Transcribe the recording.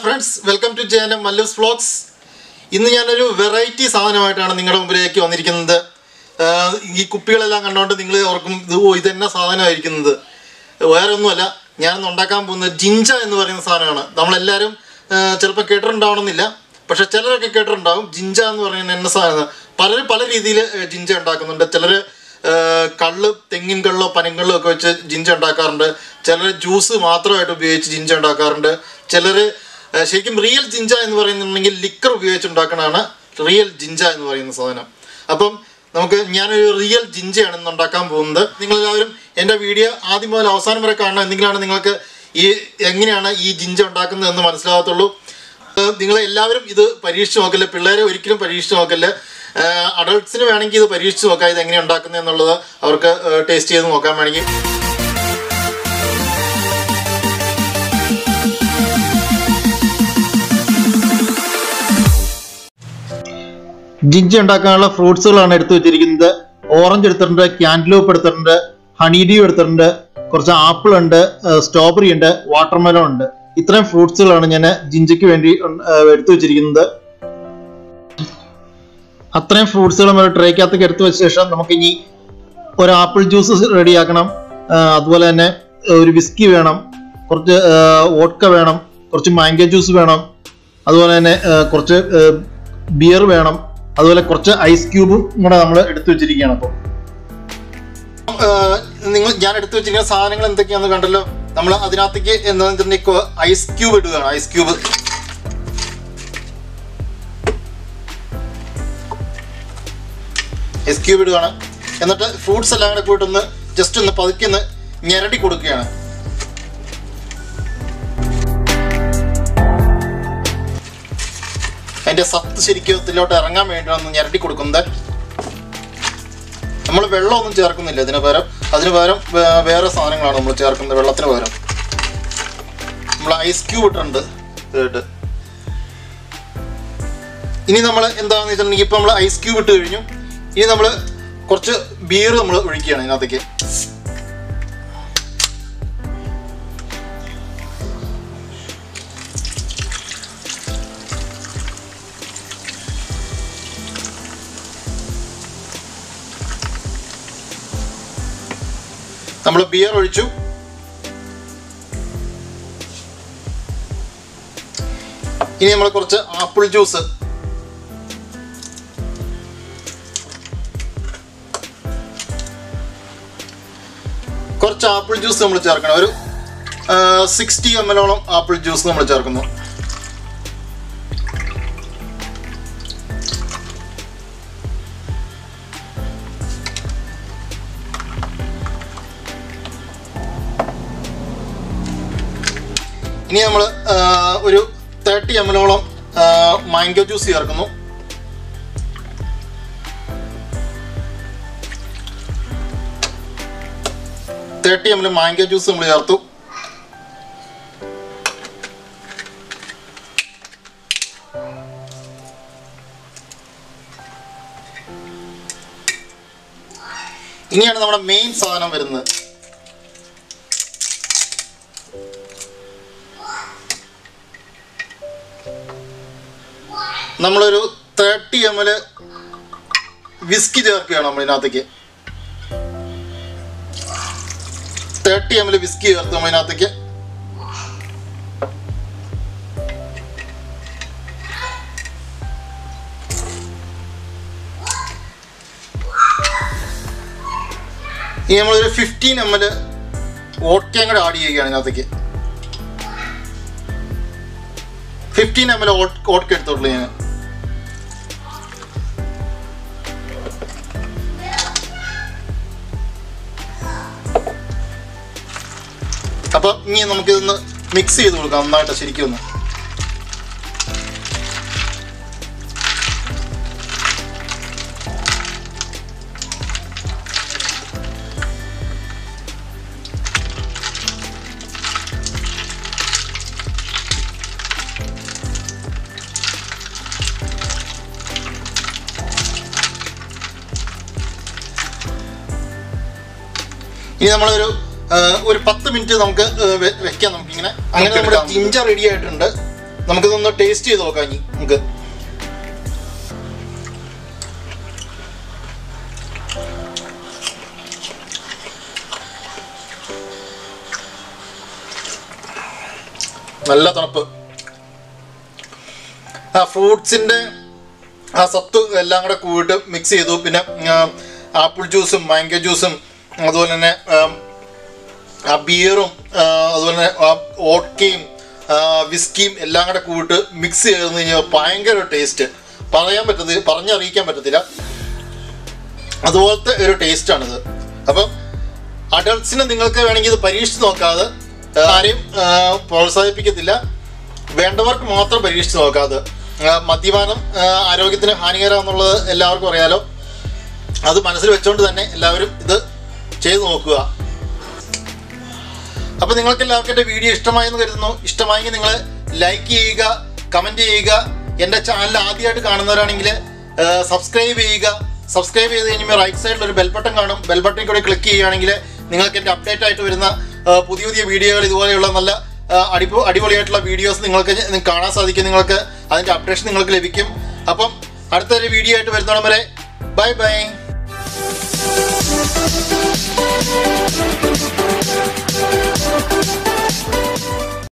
friends welcome to J N Mallu's vlogs ഇന്ന് ഞാനൊരു variety സാധനമായിട്ടാണ് നിങ്ങളുടെ മുമ്പിലേക്ക് വന്നിരിക്കുന്നത് ആഹ് ഈ കുപ്പികളെല്ലാം കണ്ടുകൊണ്ട് നിങ്ങൾ ഓർക്കും ഇത് ഓ ഇതെന്ന സാധനമായിരിക്കുന്നത് വേറെ ഒന്നുമല്ല ഞാനിന്ന് ഉണ്ടാക്കാൻ പോകുന്നത് ജിഞ്ച എന്ന് പറയുന്ന സാധനമാണ് നമ്മളെല്ലാവരും ചിലപ്പോൾ കേട്ടിട്ടുണ്ടാവണമെന്നില്ല പക്ഷെ ചിലരൊക്കെ കേട്ടിട്ടുണ്ടാവും ജിഞ്ച എന്ന് പറയുന്ന എന്ന സാധനം പലരും പല രീതിയിൽ ജിഞ്ച ഉണ്ടാക്കുന്നുണ്ട് ചിലർ കള്ള് തെങ്ങിൻ കള്ളോ പനങ്കള്ളോ ഒക്കെ വെച്ച് ജിഞ്ച ഉണ്ടാക്കാറുണ്ട് ചിലർ ജ്യൂസ് മാത്രമായിട്ട് ഉപയോഗിച്ച് ജിഞ്ച ഉണ്ടാക്കാറുണ്ട് ചിലർ ശരിക്കും റിയൽ ജിഞ്ച എന്ന് പറയുന്നുണ്ടെങ്കിൽ ലിക്കർ ഉപയോഗിച്ച് ഉണ്ടാക്കണതാണ് റിയൽ ജിഞ്ച എന്ന് പറയുന്ന സാധനം അപ്പം നമുക്ക് ഞാനൊരു റിയൽ ജിഞ്ചയാണ് ഇന്ന് ഉണ്ടാക്കാൻ പോകുന്നത് നിങ്ങളെല്ലാവരും എൻ്റെ വീഡിയോ ആദ്യം മുതൽ അവസാനം വരെ കാണണം എന്തെങ്കിലാണ് നിങ്ങൾക്ക് ഈ എങ്ങനെയാണ് ഈ ജിഞ്ച ഉണ്ടാക്കുന്നത് എന്ന് മനസ്സിലാകത്തുള്ളൂ നിങ്ങൾ എല്ലാവരും ഇത് പരീക്ഷിച്ച് നോക്കല്ലേ പിള്ളേരെ ഒരിക്കലും പരീക്ഷിച്ച് നോക്കല്ലേ അഡൾട്ട്സിന് വേണമെങ്കിൽ ഇത് പരീക്ഷിച്ച് നോക്കാം ഇത് എങ്ങനെ ഉണ്ടാക്കുന്നത് എന്നുള്ളത് അവർക്ക് ടേസ്റ്റ് ചെയ്ത് നോക്കാൻ വേണമെങ്കിൽ ജിഞ്ചി ഉണ്ടാക്കാനുള്ള ഫ്രൂട്ട്സുകളാണ് എടുത്തു വെച്ചിരിക്കുന്നത് ഓറഞ്ച് എടുത്തിട്ടുണ്ട് ക്യാൻഡ്ലൂപ്പ് എടുത്തിട്ടുണ്ട് ഹണിഡ്യൂ എടുത്തിട്ടുണ്ട് കുറച്ച് ആപ്പിൾ ഉണ്ട് സ്ട്രോബെറി ഉണ്ട് വാട്ടർമെലൺ ഉണ്ട് ഇത്രയും ഫ്രൂട്ട്സുകളാണ് ഞാൻ ജിഞ്ചിക്ക് വേണ്ടി ഉൺ- ഏർ എടുത്തു വെച്ചിരിക്കുന്നത് അത്രയും ഫ്രൂട്ട്സുകളും ഒരു ട്രേക്കകത്തേക്ക് എടുത്തു വെച്ച ശേഷം നമുക്ക് ഇനി ഒരു ആപ്പിൾ ജ്യൂസ് റെഡിയാക്കണം അതുപോലെ തന്നെ ഒരു വിസ്കി വേണം കുറച്ച് വോഡ്ക വേണം കുറച്ച് മാംഗോ ജ്യൂസ് വേണം അതുപോലെ തന്നെ ആ, കുറച്ച് ബിയർ വേണം അതുപോലെ കുറച്ച് ഐസ് ക്യൂബും കൂടെ നമ്മൾ എടുത്തു വെച്ചിരിക്കുകയാണ് അപ്പോൾ നിങ്ങൾ ഞാൻ എടുത്തു വെച്ചിരിക്കുന്ന സാധനങ്ങൾ എന്തൊക്കെയാണെന്ന് കണ്ടല്ലോ നമ്മൾ അതിനകത്തേക്ക് എന്താണെന്ന് വെച്ചിട്ടുണ്ടെങ്കിൽ ഐസ് ക്യൂബ് ഇടുകയാണ് ഐസ് ക്യൂബ് ഐസ് ക്യൂബ് ഇടുകയാണ് എന്നിട്ട് ഫ്രൂട്ട്സ് എല്ലാം കൂടെ കൂട്ടൊന്ന് ജസ്റ്റ് ഒന്ന് പതുക്കെ ഒന്ന് ഞെരടി കൊടുക്കുകയാണ് അതിന്റെ സത്ത് ശരിക്കും ഇതിലോട്ട് ഇറങ്ങാൻ വേണ്ടിയാണ് ഒന്ന് ഞെരടി കൊടുക്കുന്നത് നമ്മൾ വെള്ളമൊന്നും ചേർക്കുന്നില്ല ഇതിന് പകരം അതിന് പകരം വേ- വേറെ സാധനങ്ങളാണ് നമ്മൾ ചേർക്കുന്നത് വെള്ളത്തിന് പകരം നമ്മൾ ഐസ് ക്യൂബ് ഇട്ടിട്ടുണ്ട് ഇതിലിട്ട് ഇനി നമ്മൾ എന്താണെന്ന് വെച്ചിട്ടുണ്ടെങ്കിൽ ഇപ്പം നമ്മൾ ഐസ് ക്യൂബ് ഇട്ട് കഴിഞ്ഞു ഇനി നമ്മൾ കുറച്ച് ബിയർ നമ്മൾ ഒഴിക്കുകയാണ് ഇതിനകത്തേക്ക് നമ്മൾ ബിയർ ഒഴിച്ചു ഇനി നമ്മൾ കുറച്ച് ആപ്പിൾ ജ്യൂസ് കുറച്ച് ആപ്പിൾ ജ്യൂസ് നമ്മൾ ചേർക്കണം ഒരു സിക്സ്റ്റി എം എല്ലോളം ആപ്പിൾ ജ്യൂസ് നമ്മൾ ചേർക്കുന്നു ഇനി നമ്മൾ ഒരു തേർട്ടി എം എല്ലോളം മാംഗോ ജ്യൂസ് ചേർക്കുന്നു thirty M L mango juice നമ്മൾ ചേർത്തു ഇനിയാണ് നമ്മുടെ മെയിൻ സാധനം വരുന്നത് നമ്മളൊരു തേർട്ടി എം എൽ വിസ്കി ചേർക്കുകയാണ് നമ്മൾ ഇതിനകത്തേക്ക് തേർട്ടി എം എൽ വിസ്കി ചേർത്ത് നമ്മൾ ഇതിനകത്തേക്ക് ഇനി നമ്മളൊരു ഫിഫ്റ്റീൻ എം എൽ വോട്ടയും കൂടെ ആഡ് ചെയ്യുകയാണ് ഇതിനകത്തേക്ക് ഫിഫ്റ്റീൻ എം എൽ വോട്ടക്ക എടുത്തോളൂ ഞാൻ അപ്പൊ ഇനി നമുക്കിതൊന്ന് മിക്സ് ചെയ്ത് കൊടുക്കാം നന്നായിട്ട് ശരിക്കും ഒന്ന് ഇനി നമ്മളൊരു ആ, ഒരു പത്ത് മിനിറ്റ് നമുക്ക് ആ, വെ- വെക്കാം നമുക്കിങ്ങനെ അങ്ങനെ നമ്മുടെ ജിഞ്ചർ റെഡി ആയിട്ടുണ്ട് നമുക്കിതൊന്ന് ടേസ്റ്റ് ചെയ്ത് നോക്കാം ഇനി നമുക്ക് നല്ല തണുപ്പ് ആ ഫ്രൂട്ട്സിൻ്റെ ആ സത്ത് എല്ലാം കൂടെ കൂടിയിട്ട് മിക്സ് ചെയ്തു പിന്നെ ആപ്പിൾ ജ്യൂസും മാംഗോ ജ്യൂസും അതുപോലെ തന്നെ ആം, ആ ബിയറും അതുപോലെ തന്നെ ആ ഓട്കയും വിസ്കിയും എല്ലാം കൂടെ കൂടിയിട്ട് മിക്സ് ചെയ്ത് കഴിഞ്ഞാൽ ഭയങ്കര ടേസ്റ്റ് പറയാൻ പറ്റത്തില്ല പറഞ്ഞറിയിക്കാൻ പറ്റത്തില്ല അതുപോലത്തെ ഒരു ടേസ്റ്റാണിത് അപ്പം അഡൾട്ട്സിന് നിങ്ങൾക്ക് വേണമെങ്കിൽ ഇത് പരീക്ഷിച്ച് നോക്കാതെ ആ, ആരെയും ആ, പ്രോത്സാഹിപ്പിക്കത്തില്ല വേണ്ടവർക്ക് മാത്രം പരീക്ഷിച്ച് നോക്കാതെ ആ, മദ്യപാനം ആ, ആരോഗ്യത്തിന് ഹാനികരമാണെന്നുള്ളത് എല്ലാവർക്കും അറിയാലോ അത് മനസ്സിൽ വെച്ചുകൊണ്ട് തന്നെ എല്ലാവരും ഇത് ചെയ്തു നോക്കുക അപ്പോൾ നിങ്ങൾക്ക് എല്ലാവർക്കും എൻ്റെ വീഡിയോ ഇഷ്ടമായെന്ന് കരുതുന്നു ഇഷ്ടമായെങ്കിൽ നിങ്ങൾ ലൈക്ക് ചെയ്യുക കമൻറ്റ് ചെയ്യുക എൻ്റെ ചാനൽ ആദ്യമായിട്ട് കാണുന്നവരാണെങ്കിൽ സബ്സ്ക്രൈബ് ചെയ്യുക സബ്സ്ക്രൈബ് ചെയ്ത് കഴിയുമ്പോൾ റൈറ്റ് സൈഡിൽ ഒരു ബെൽ ബട്ടൺ കാണും ബെൽ ബട്ടൺ കൂടി ക്ലിക്ക് ചെയ്യുകയാണെങ്കിൽ നിങ്ങൾക്ക് എൻ്റെ അപ്ഡേറ്റ് ആയിട്ട് വരുന്ന ആ, പുതിയ പുതിയ വീഡിയോകൾ ഇതുപോലെയുള്ള നല്ല ആ, അടിപൊ അടിപൊളിയായിട്ടുള്ള വീഡിയോസ് നിങ്ങൾക്ക് നിങ്ങൾക്ക് കാണാൻ സാധിക്കും നിങ്ങൾക്ക് അതിൻ്റെ അപ്ഡേഷൻ നിങ്ങൾക്ക് ലഭിക്കും അപ്പം അടുത്തൊരു വീഡിയോ ആയിട്ട് വരുന്നോളം വരെ ബൈ ബൈ Thank